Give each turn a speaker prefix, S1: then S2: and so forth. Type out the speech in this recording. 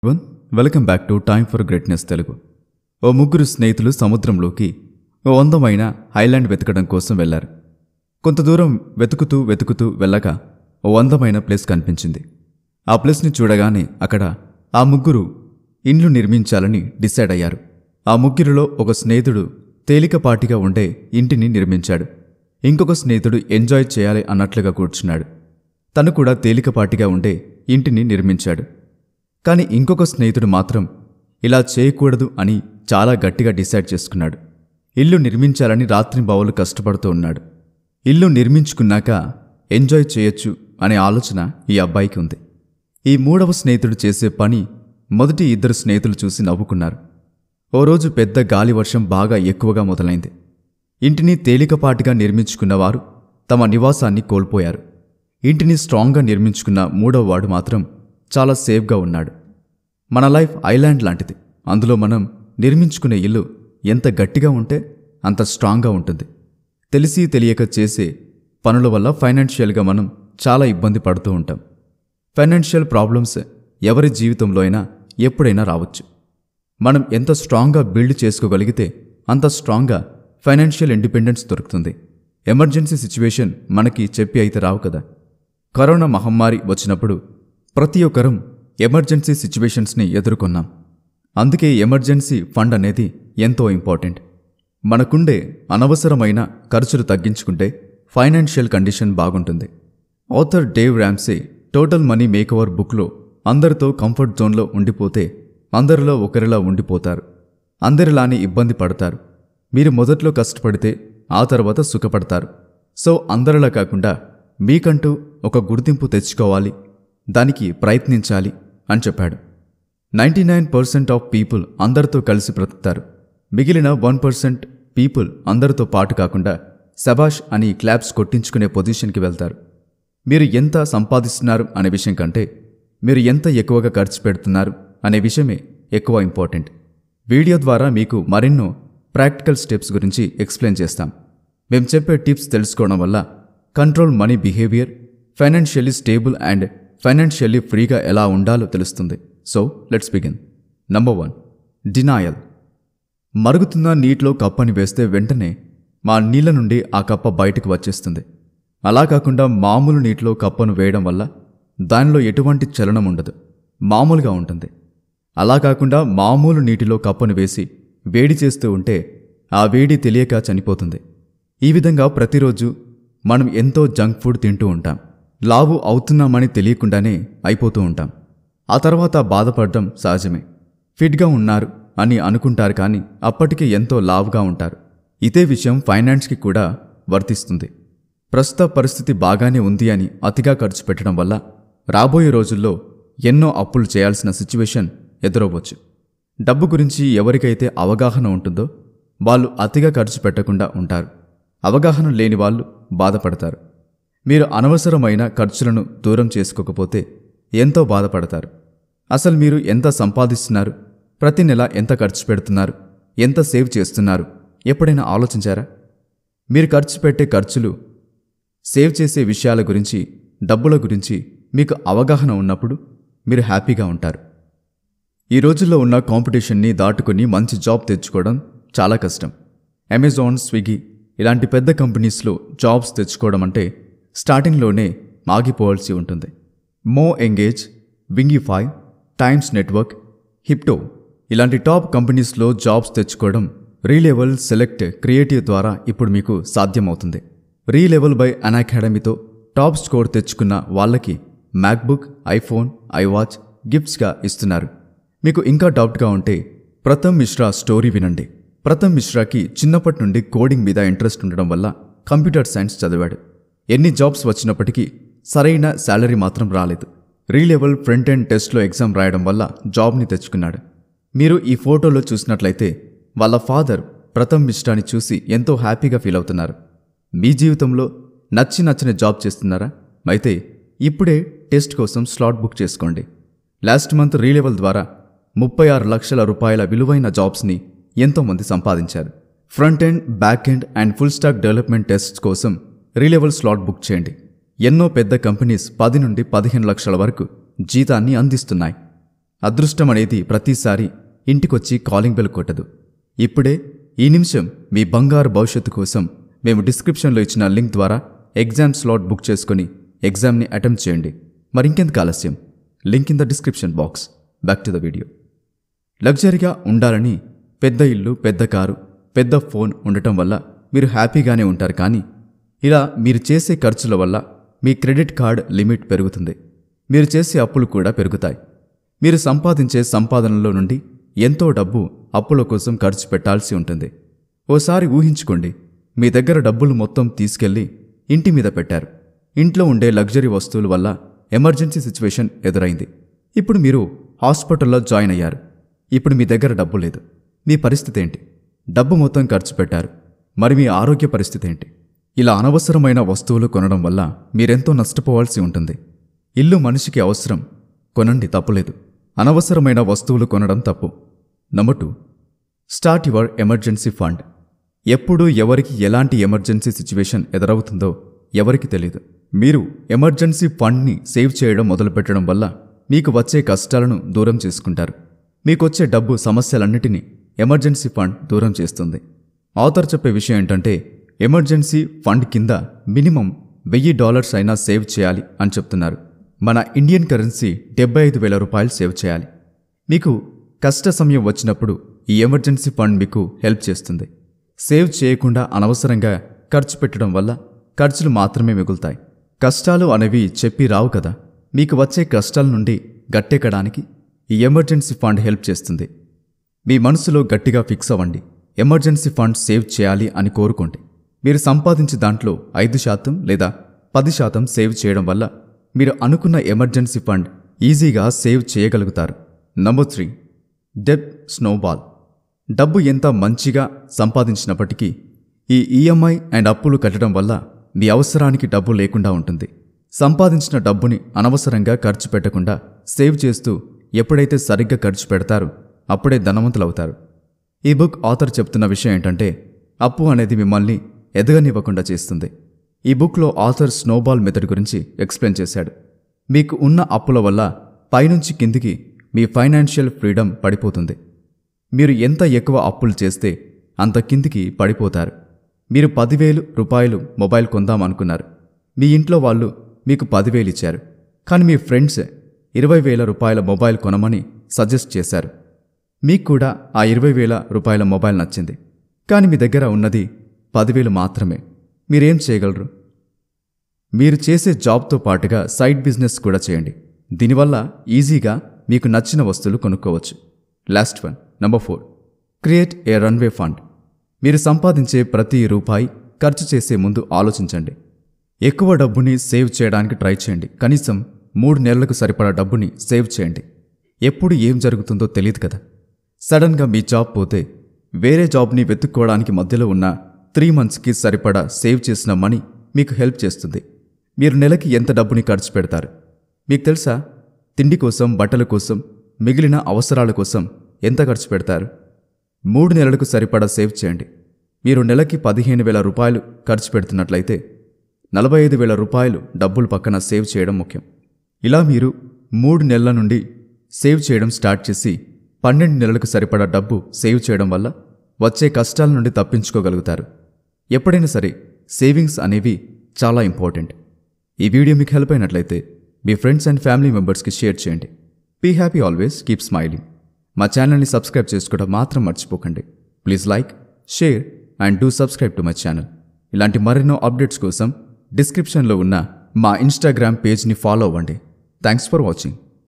S1: one welcome back to time for greatness Telugu ఓ ముగ్గురు స్నేహితులు సముద్రంలోకి ఓ అందమైన ఐలాండ్ వెతకడం కోసం వెళ్లారు కొంత దూరం వెతుకుతూ వెతుకుతూ వెళ్ళగా ఓ అందమైన ప్లేస్ కనిపించింది ఆ ప్లేస్ని చూడగానే అక్కడ ఆ ముగ్గురు ఇండ్లు నిర్మించాలని డిసైడ్ అయ్యారు ఆ ముగ్గురిలో ఒక స్నేహితుడు తేలికపాటిగా ఉండే ఇంటిని నిర్మించాడు ఇంకొక స్నేహితుడు ఎంజాయ్ చేయాలి అన్నట్లుగా కూర్చున్నాడు తను కూడా తేలికపాటిగా ఉండే ఇంటిని నిర్మించాడు కానీ ఇంకొక స్నేహితుడు మాత్రం ఇలా చేయకూడదు అని చాలా గట్టిగా డిసైడ్ చేసుకున్నాడు ఇల్లు నిర్మించాలని రాత్రి బావులు కష్టపడుతూ ఉన్నాడు ఇల్లు నిర్మించుకున్నాక ఎంజాయ్ చేయొచ్చు అనే ఆలోచన ఈ అబ్బాయికి ఉంది ఈ మూడవ స్నేహితుడు చేసే పని మొదటి ఇద్దరు స్నేహితులు చూసి నవ్వుకున్నారు ఓ రోజు పెద్ద గాలి వర్షం బాగా ఎక్కువగా మొదలైంది ఇంటిని తేలికపాటిగా నిర్మించుకున్నవారు తమ నివాసాన్ని కోల్పోయారు ఇంటిని స్ట్రాంగ్గా నిర్మించుకున్న మూడవ వాడు మాత్రం చాలా సేఫ్గా ఉన్నాడు మన లైఫ్ ఐలాండ్ లాంటిది అందులో మనం నిర్మించుకునే ఇల్లు ఎంత గట్టిగా ఉంటే అంత స్ట్రాంగ్గా ఉంటుంది తెలిసి తెలియక చేసే పనుల వల్ల ఫైనాన్షియల్గా మనం చాలా ఇబ్బంది పడుతూ ఉంటాం ఫైనాన్షియల్ ప్రాబ్లమ్స్ ఎవరి జీవితంలో అయినా ఎప్పుడైనా రావచ్చు మనం ఎంత స్ట్రాంగ్గా బిల్డ్ చేసుకోగలిగితే అంత స్ట్రాంగ్గా ఫైనాన్షియల్ ఇండిపెండెన్స్ దొరుకుతుంది ఎమర్జెన్సీ సిచ్యువేషన్ మనకి చెప్పి అయితే రావు కదా కరోనా మహమ్మారి వచ్చినప్పుడు ప్రతి ఒక్కరం ఎమర్జెన్సీ సిచ్యువేషన్స్ని ఎదుర్కొన్నాం అందుకే ఎమర్జెన్సీ ఫండ్ అనేది ఎంతో ఇంపార్టెంట్ మనకుండే అనవసరమైన ఖర్చులు తగ్గించుకుంటే ఫైనాన్షియల్ కండిషన్ బాగుంటుంది author Dave Ramsey total money makeover బుక్లో అందరితో కంఫర్ట్ జోన్లో ఉండిపోతే అందరిలో ఒకరిలా ఉండిపోతారు అందరిలానే ఇబ్బంది పడతారు మీరు మొదట్లో కష్టపడితే ఆ తర్వాత సుఖపడతారు సో అందరిలా కాకుండా మీకంటూ ఒక గుర్తింపు తెచ్చుకోవాలి దానికి ప్రయత్నించాలి అని చెప్పాడు ninety nine percent of people అందరితో కలిసి బ్రతుకుతారు మిగిలిన వన్ పర్సెంట్ పీపుల్ అందరితో పాటు కాకుండా శబాష్ అని క్లాప్స్ కొట్టించుకునే పొజిషన్కి వెళ్తారు మీరు ఎంత సంపాదిస్తున్నారు అనే విషయం కంటే మీరు ఎంత ఎక్కువగా ఖర్చు పెడుతున్నారు అనే విషయమే ఎక్కువ ఇంపార్టెంట్ వీడియో ద్వారా మీకు మరెన్నో ప్రాక్టికల్ స్టెప్స్ గురించి ఎక్స్ప్లెయిన్ చేస్తాం మేము చెప్పే టిప్స్ తెలుసుకోవడం వల్ల control money behaviour financially stable and financially ఫ్రీగా ఎలా ఉండాలో తెలుస్తుంది so let's begin number one denial మరుగుతున్న నీటిలో కప్పని వేస్తే వెంటనే మా నీళ్ళ నుండి ఆ కప్ప బయటకు వచ్చేస్తుంది అలా కాకుండా మామూలు నీటిలో కప్పను వేయడం వల్ల దానిలో ఎటువంటి చలనం ఉండదు మామూలుగా ఉంటుంది అలా కాకుండా మామూలు నీటిలో కప్పను వేసి వేడి చేస్తూ ఉంటే ఆ వేడి తెలియక చనిపోతుంది ఈ విధంగా ప్రతిరోజు మనం ఎంతో జంక్ ఫుడ్ తింటూ ఉంటాం లావు అవుతున్నామని తెలియకుండానే అయిపోతూ ఉంటాం ఆ తర్వాత బాధపడడం సహజమే ఫిట్గా ఉన్నారు అని అనుకుంటారు కానీ అప్పటికి ఎంతో లావుగా ఉంటారు ఇదే విషయం ఫైనాన్స్కి కూడా వర్తిస్తుంది ప్రస్తుత పరిస్థితి బాగానే ఉంది అని అతిగా ఖర్చు పెట్టడం వల్ల రాబోయే రోజుల్లో ఎన్నో అప్పులు చేయాల్సిన సిచ్యువేషన్ ఎదురవ్వచ్చు డబ్బు గురించి ఎవరికైతే అవగాహన ఉంటుందో వాళ్ళు అతిగా ఖర్చు పెట్టకుండా ఉంటారు అవగాహన లేని వాళ్ళు బాధపడతారు మీరు అనవసరమైన ఖర్చులను దూరం చేసుకోకపోతే ఎంతో బాధపడతారు అసలు మీరు ఎంత సంపాదిస్తున్నారు ప్రతి నెల ఎంత ఖర్చు పెడుతున్నారు ఎంత సేవ్ చేస్తున్నారు ఎప్పుడైనా ఆలోచించారా మీరు ఖర్చు పెట్టే ఖర్చులు సేవ్ చేసే విషయాల గురించి డబ్బుల గురించి మీకు అవగాహన ఉన్నప్పుడు మీరు హ్యాపీగా ఉంటారు ఈ రోజుల్లో ఉన్న కాంపిటీషన్ని దాటుకుని మంచి జాబ్ తెచ్చుకోవడం చాలా కష్టం అమెజాన్ స్విగ్గీ ఇలాంటి పెద్ద కంపెనీస్లో జాబ్స్ తెచ్చుకోవడం అంటే స్టార్టింగ్లోనే ఆగిపోవాల్సి ఉంటుంది MoEngage Wingify Times Network హిప్టో ఇలాంటి టాప్ కంపెనీస్లో జాబ్స్ తెచ్చుకోవడం రీలెవెల్ సెలెక్ట్ క్రియేటివ్ ద్వారా ఇప్పుడు మీకు సాధ్యమవుతుంది రీలెవెల్ బై అన్ అకాడమీతో టాప్ స్కోర్ తెచ్చుకున్న వాళ్ళకి మ్యాక్బుక్ ఐఫోన్ ఐవాచ్ గిఫ్ట్స్గా ఇస్తున్నారు మీకు ఇంకా డౌట్గా ఉంటే ప్రథమ్ మిశ్రా స్టోరీ వినండి ప్రథమ్ మిశ్రాకి చిన్నప్పటి నుండి కోడింగ్ మీద ఇంట్రెస్ట్ ఉండడం వల్ల కంప్యూటర్ సైన్స్ చదివాడు ఎన్ని జాబ్స్ వచ్చినప్పటికీ సరైన శాలరీ మాత్రం రాలేదు రీలెవెల్ ఫ్రంట్ ఎండ్ టెస్ట్లో ఎగ్జామ్ రాయడం వల్ల జాబ్ని తెచ్చుకున్నాడు మీరు ఈ ఫోటోలో చూసినట్లయితే వాళ్ళ ఫాదర్ ప్రథమ్ మిశ్రాని చూసి ఎంతో హ్యాపీగా ఫీల్ అవుతున్నారు మీ జీవితంలో నచ్చి నచ్చిన జాబ్ చేస్తున్నారా అయితే ఇప్పుడే టెస్ట్ కోసం స్లాట్ బుక్ చేసుకోండి లాస్ట్ మంత్ రీలెవెల్ ద్వారా ముప్పై ఆరు లక్షల రూపాయల విలువైన జాబ్స్ని ఎంతోమంది సంపాదించారు front end back end and full stack development test కోసం రీలెవెల్ స్లాట్ బుక్ చేయండి ఎన్నో పెద్ద కంపెనీస్ పది నుండి పదిహేను లక్షల వరకు జీతాన్ని అందిస్తున్నాయి అదృష్టం అనేది ప్రతిసారి ఇంటికొచ్చి కాలింగ్ బెల్ కొట్టదు ఇప్పుడే ఈ నిమిషం మీ బంగారు భవిష్యత్తు కోసం మేము డిస్క్రిప్షన్లో ఇచ్చిన లింక్ ద్వారా ఎగ్జామ్ స్లాట్ బుక్ చేసుకొని ఎగ్జామ్ని అటెంప్ట్ చేయండి మరింకెందుకు ఆలస్యం link in the description box back to the video లగ్జరీగా ఉండాలని పెద్ద ఇల్లు పెద్ద కారు పెద్ద ఫోన్ ఉండటం వల్ల మీరు హ్యాపీగానే ఉంటారు కానీ ఇలా మీరు చేసే ఖర్చుల వల్ల మీ క్రెడిట్ కార్డ్ లిమిట్ పెరుగుతుంది మీరు చేసే అప్పులు కూడా పెరుగుతాయి మీరు సంపాదించే సంపాదనలో నుండి ఎంతో డబ్బు అప్పుల కోసం ఖర్చు పెట్టాల్సి ఉంటుంది ఓసారి ఊహించుకోండి మీ దగ్గర డబ్బులు మొత్తం తీసుకెళ్లి ఇంటి మీద పెట్టారు ఇంట్లో ఉండే లగ్జరీ వస్తువుల వల్ల ఎమర్జెన్సీ సిచ్యువేషన్ ఎదురైంది ఇప్పుడు మీరు హాస్పిటల్లో జాయిన్ అయ్యారు ఇప్పుడు మీ దగ్గర డబ్బు లేదు మీ పరిస్థితి ఏంటి డబ్బు మొత్తం ఖర్చు పెట్టారు మరి మీ ఆరోగ్య పరిస్థితి ఏంటి ఇలా అనవసరమైన వస్తువులు కొనడం వల్ల మీరెంతో నష్టపోవాల్సి ఉంటుంది ఇల్లు మనిషికి అవసరం కొనండి తప్పులేదు అనవసరమైన వస్తువులు కొనడం తప్పు number two start your emergency fund ఎప్పుడు ఎవరికి ఎలాంటి ఎమర్జెన్సీ సిచ్యువేషన్ ఎదురవుతుందో ఎవరికి తెలియదు మీరు ఎమర్జెన్సీ ఫండ్ని సేవ్ చేయడం మొదలుపెట్టడం వల్ల మీకు వచ్చే కష్టాలను దూరం చేసుకుంటారు మీకొచ్చే డబ్బు సమస్యలన్నిటినీ ఎమర్జెన్సీ ఫండ్ దూరం చేస్తుంది ఆథర్ చెప్పే విషయం ఏంటంటే ఎమర్జెన్సీ ఫండ్ కింద మినిమం వెయ్యి డాలర్స్ అయినా సేవ్ చేయాలి అని చెప్తున్నారు మన ఇండియన్ కరెన్సీ డెబ్బై ఐదు వేల రూపాయలు సేవ్ చేయాలి మీకు కష్ట సమయం వచ్చినప్పుడు ఈ ఎమర్జెన్సీ ఫండ్ మీకు హెల్ప్ చేస్తుంది సేవ్ చేయకుండా అనవసరంగా ఖర్చు పెట్టడం వల్ల ఖర్చులు మాత్రమే మిగులుతాయి కష్టాలు అనేవి చెప్పి రావు కదా మీకు వచ్చే కష్టాల నుండి గట్టెక్కడానికి ఈ ఎమర్జెన్సీ ఫండ్ హెల్ప్ చేస్తుంది మీ మనసులో గట్టిగా ఫిక్స్ అవ్వండి ఎమర్జెన్సీ ఫండ్ సేవ్ చేయాలి అని కోరుకోండి మీరు సంపాదించే దాంట్లో ఐదు శాతం లేదా పది శాతం సేవ్ చేయడం వల్ల మీరు అనుకున్న ఎమర్జెన్సీ ఫండ్ ఈజీగా సేవ్ చేయగలుగుతారు నంబర్ త్రీ డెబ్ స్నోబాల్ డబ్బు ఎంత మంచిగా సంపాదించినప్పటికీ ఈ ఈఎంఐ అండ్ అప్పులు కట్టడం వల్ల మీ అవసరానికి డబ్బు లేకుండా ఉంటుంది సంపాదించిన డబ్బుని అనవసరంగా ఖర్చు పెట్టకుండా సేవ్ చేస్తూ ఎప్పుడైతే సరిగ్గా ఖర్చు పెడతారో అప్పుడే ధనవంతులవుతారు ఈ బుక్ ఆథర్ చెప్తున్న విషయం ఏంటంటే అప్పు అనేది మిమ్మల్ని ఎదగనివ్వకుండా చేస్తుంది ఈ బుక్లో ఆథర్ స్నోబాల్ మెథడ్ గురించి ఎక్స్ప్లెయిన్ చేశాడు మీకు ఉన్న అప్పుల వల్ల పైనుంచి కిందికి మీ ఫైనాన్షియల్ ఫ్రీడమ్ పడిపోతుంది మీరు ఎంత ఎక్కువ అప్పులు చేస్తే అంత కిందికి పడిపోతారు మీరు పదివేలు రూపాయలు మొబైల్ కొందాం అనుకున్నారు మీ ఇంట్లో వాళ్ళు మీకు పదివేలు ఇచ్చారు కానీ మీ ఫ్రెండ్స్ ఇరవై వేల రూపాయల మొబైల్ కొనమని సజెస్ట్ చేశారు మీకు కూడా ఆ ఇరవై వేల రూపాయల మొబైల్ నచ్చింది కానీ మీ దగ్గర ఉన్నది పదివేలు మాత్రమే మీరేం చేయగలరు మీరు చేసే జాబ్తో పాటుగా సైడ్ బిజినెస్ కూడా చేయండి దీనివల్ల ఈజీగా మీకు నచ్చిన వస్తువులు కొనుక్కోవచ్చు last one number four create a runway fund మీరు సంపాదించే ప్రతి రూపాయి ఖర్చు చేసే ముందు ఆలోచించండి ఎక్కువ డబ్బుని సేవ్ చేయడానికి ట్రై చేయండి కనీసం మూడు నెలలకు సరిపడా డబ్బుని సేవ్ చేయండి ఎప్పుడు ఏం జరుగుతుందో తెలియదు కదా సడన్గా మీ జాబ్ పోతే వేరే జాబ్ని వెతుక్కోవడానికి మధ్యలో ఉన్న త్రీ మంత్స్కి సరిపడా సేవ్ చేసిన మనీ మీకు హెల్ప్ చేస్తుంది మీరు నెలకి ఎంత డబ్బుని ఖర్చు పెడతారు మీకు తెలుసా తిండి కోసం బట్టల కోసం మిగిలిన అవసరాల కోసం ఎంత ఖర్చు పెడతారు మూడు నెలలకు సరిపడా సేవ్ చేయండి మీరు నెలకి పదిహేను వేల రూపాయలు ఖర్చు పెడుతున్నట్లయితే నలభై ఐదు వేల రూపాయలు డబ్బులు పక్కన సేవ్ చేయడం ముఖ్యం ఇలా మీరు మూడు నెలల నుండి సేవ్ చేయడం స్టార్ట్ చేసి పన్నెండు నెలలకు సరిపడా డబ్బు సేవ్ చేయడం వల్ల వచ్చే కష్టాల నుండి తప్పించుకోగలుగుతారు ఎప్పుడైనా సరే సేవింగ్స్ అనేవి చాలా ఇంపార్టెంట్ ఈ వీడియో మీకు హెల్ప్ అయినట్లయితే మీ ఫ్రెండ్స్ అండ్ ఫ్యామిలీ మెంబర్స్కి షేర్ చేయండి be happy always keep smiling మా ఛానల్ని సబ్స్క్రైబ్ చేసుకోవడం మాత్రం మర్చిపోకండి please like share and do subscribe to my channel ఇలాంటి మరెన్నో అప్డేట్స్ కోసం డిస్క్రిప్షన్లో ఉన్న మా ఇన్స్టాగ్రామ్ పేజ్ని ఫాలో అవ్వండి థ్యాంక్స్ ఫర్ వాచింగ్